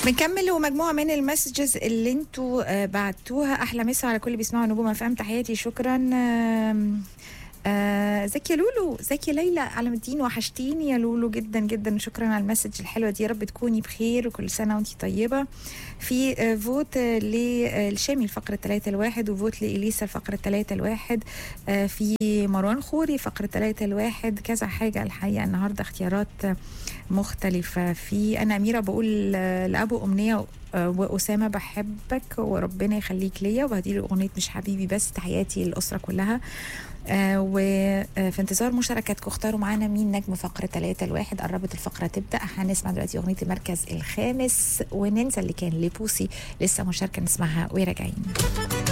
بنكمل ومجموعه من المسجز اللي انتوا آه، بعتوها احلى مسا على كل اللي بيسمعوا نجوم افهم تحياتي شكرا آم، آه، ازيك يا لولو ازيك يا ليلى على الدين وحشتيني يا لولو جدا جدا شكرا على المسج الحلوه دي يا رب تكوني بخير وكل سنه وانتي طيبه في آه، فوت آه، للشامي الفقره 3 الواحد وفوت لإليسا الفقره 3 الواحد آه، في مروان خوري فقره 3 الواحد كذا حاجه الحقيقه النهارده اختيارات آه، مختلفة في أنا أميرة بقول آه، لأبو أمنية آه، وأسامة بحبك وربنا يخليك ليا وهدي أغنية مش حبيبي بس تحياتي للأسرة كلها آه وفي انتظار مشاركاتكم اختاروا معانا مين نجم فقرة 3 الواحد قربت الفقرة تبدأ هنسمع دلوقتي أغنية المركز الخامس وننسى اللي كان لبوسي لسه مشاركة نسمعها وراجعين